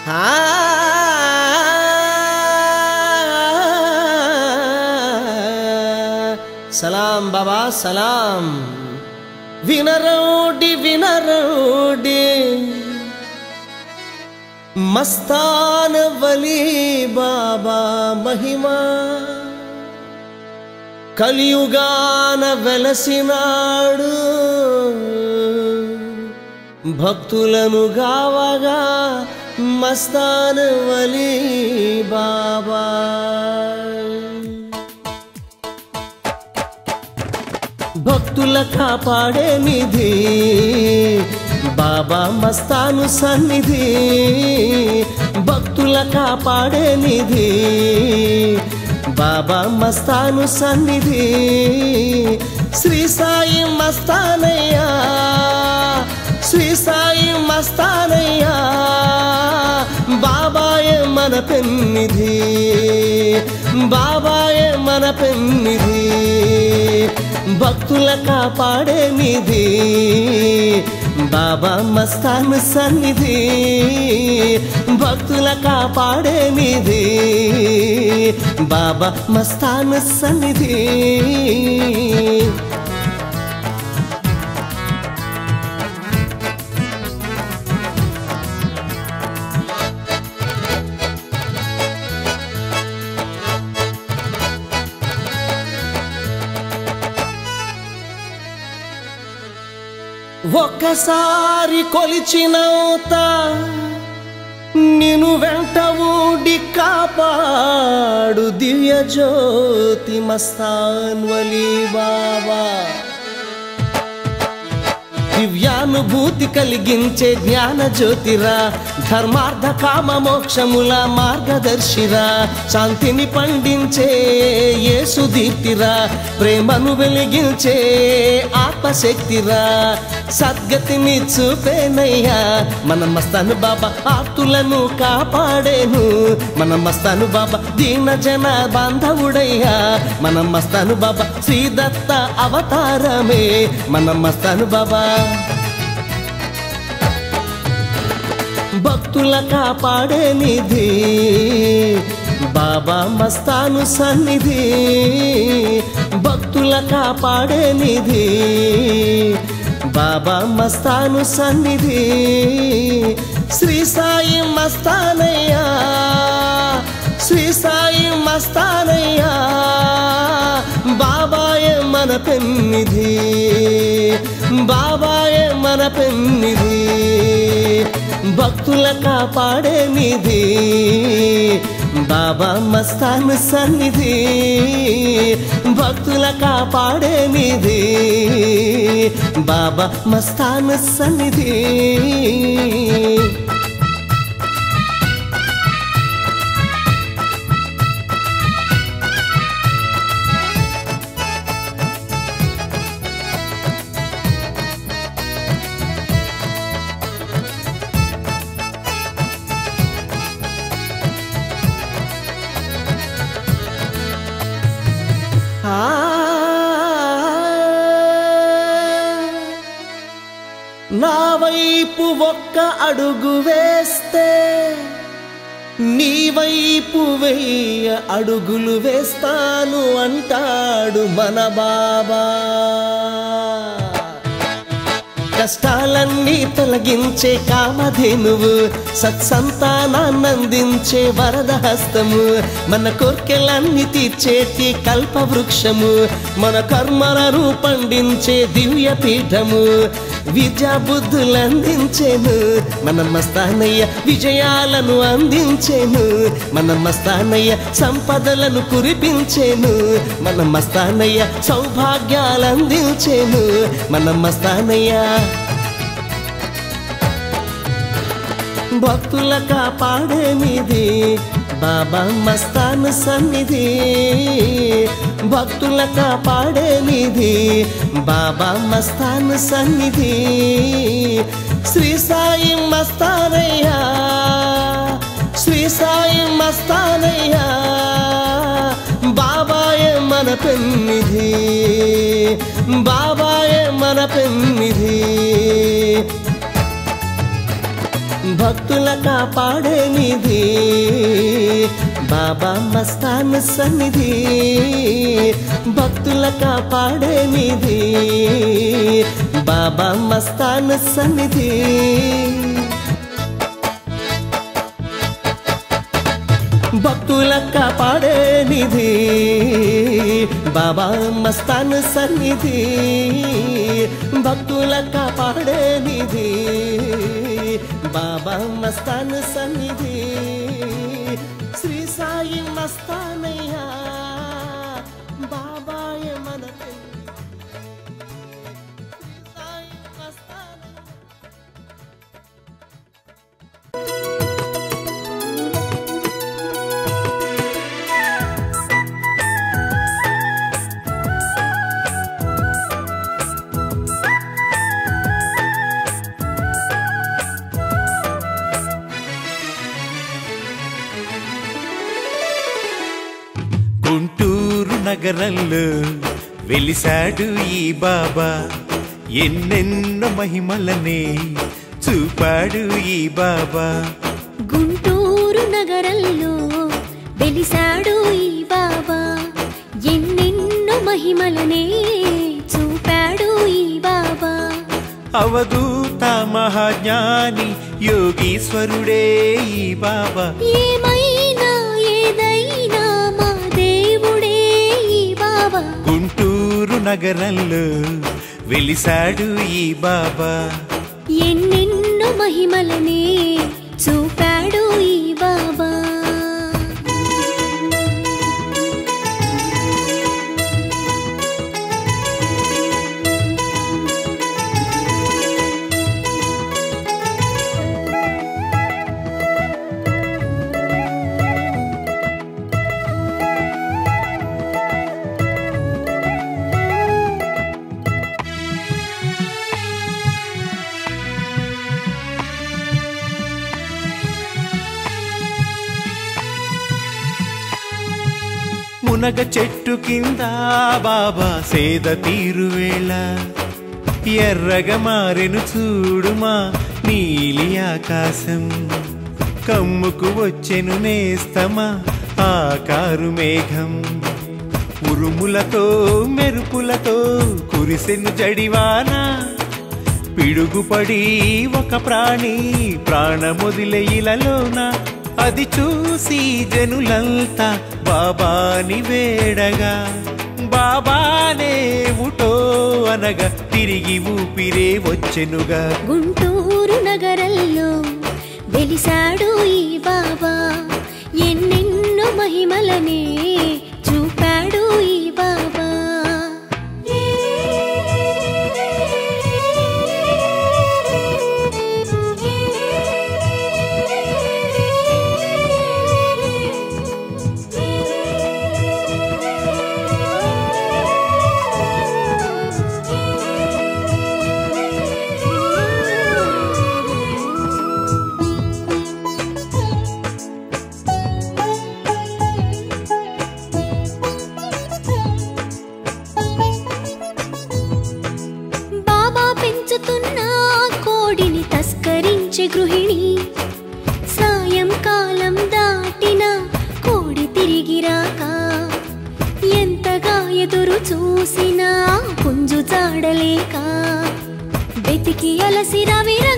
సలాం బాబా సలాం వినరోడి వినరోడి మస్తాన వలి బాబా మహిమా కలియుగాన వెలసినాడు భక్తులను గావగా మస్తాన వలి బాబా భక్తుల కాపాడే నిధి బాబా మస్తాను సన్నిధి భక్తుల కాపాడే నిధి బాబా మస్తాను సన్నిధి శ్రీ సాయి మస్తానయ్యా శ్రీ సాయి మస్తానయ్యా బాబాయే మన పెన్నిధి బాబాయే మన పెన్నిధి భక్తుల కాపాడే నిధి బాబా మస్తాన్ సన్నిధి భక్తుల కాపాడే నిధి బాబా మస్తాన్ సన్నిధి ఒక్కసారి కొలిచినవుత నిన్ను వెంట ఊడి కాపాడు దివ్య జ్యోతి మస్తాన్ వలి బాబా దివ్యానుభూతి కలిగించే జ్ఞాన జ్యోతిరా ధర్మార్థ కామ మోక్షముల మార్గదర్శిరా శాంతిని పండించే యేసు దీప్తిరా ప్రేమను వెలిగించే ఆత్మశక్తిరా సద్గతిని చూపేనయ్యా మన మస్తాను బాబా ఆర్తులను కాపాడేను మన మస్తాను బాబా దీన జన బాంధవుడయ్యా మన మస్తాను బాబా శ్రీదత్త అవతారమే మన మస్తాను బాబా భక్తుల కాపాడే నిధి బాబా మస్తాను సన్నిధి భక్తుల కాపాడే నిధి బాబా మస్తాను సన్నిధి శ్రీ సాయి మస్తానయ్యా శ్రీ సాయి మస్తానయ్యా బాబాయే మన పెన్నిధి బాబాయే మన పెన్నిధి భక్తుల కాపాడే నిధి బాబా మస్తాన్ సన్నిధి భక్తుల కాపాడే నిధి బాబా మస్తాన్ సన్నిధి నా వైపు ఒక్క అడుగు వేస్తే నీ వైపు వెయ్య అడుగులు వేస్తాను అంటాడు మన బాబా కష్టాలన్నీ తొలగించే కామధేనువు సత్సంతానాన్నందించే వరద హస్తము మన కోర్కెలన్నీ తీర్చేటి కల్పవృక్షము మన కర్మలను పండించే దివ్య పీఠము విద్యా బుద్ధులు అందించేను మన మస్తానయ్య విజయాలను అందించేను మన మస్తానయ్య సంపదలను కురిపించేను మన మస్తానయ్య సౌభాగ్యాలు అందించేను మన మస్తానయ్య భక్తుల కాపాడే నిధి బాబా మస్తాన్ సన్నిధి భక్తుల కాపాడే నిధి బాబా మస్తాన్ సన్నిధి శ్రీ సాయి మస్తానయ్యా శ్రీ సాయి మస్తానయ్యా బాబాయే మన పెన్నిధి బాబాయే మన పెన్నిధి భక్తుల కాపాడే నిధి బాబా మస్తాన్ సన్నిధి భక్తుల కాపాడే నిధి బాబా మస్తాన్ సన్నిధి భక్తుల కాపాడే నిధి బాబా మస్తాన్ సన్నిధి భక్తుల కాపాడే నిధి బాబా మస్తాన్ సన్నిధి శ్రీ సాయి మస్తానయ్యా బాబాయ మన పెళ్లి. శ్రీ సాయి మస్తానయ్య గుంటూరు నగరంలో వెలిసాడు ఈ బాబా ఎన్నెన్నో మహిమలనే చూపాడు ఈ బాబా గుంటూరు నగరంలో వెలిసాడు ఈ బాబా ఎన్నెన్నో మహిమలనే చూపాడు ఈ బాబా అవధూత మహాజ్ఞాని యోగీశ్వరుడే ఈ బాబా ఏమైనా ఏదైనా మా దేవుడే ఈ బాబా గుంటూరు నగరంలో వెలిసాడు ఈ బాబా ఎన్నెన్నో మహిమలనే చూపాడు ఈ బాబా మునగ చెట్టు కింద బాబా సేద తీరువేళ ఎర్రగా మారెను చూడుమా నీలి ఆకాశం కమ్ముకు వచ్చెను నేస్తమా ఆకారు మేఘం ఉరుములతో మెరుపులతో కురిసెను జడివానా పిడుగుపడి ఒక ప్రాణి ప్రాణమొదిలే ఇలలోన అది చూసి జనులంతా బాబాని వేడగా బాబానే ఉటో అనగా తిరిగి ఊపిరే వచ్చెనుగా గుంటూరు నగరంలో వెలిసాడు ఈ బాబా ఎన్నెన్నో మహిమలనే చూపాడు ఈ బాబా బాబా పెంచుతున్న కోడిని తస్కరించే గృహిణి సాయంకాలం దాటిన కోడి తిరిగి రాక ఎంతగా ఎదురు చూసినా పుంజు జాడలేక వెతికి అలసి రవి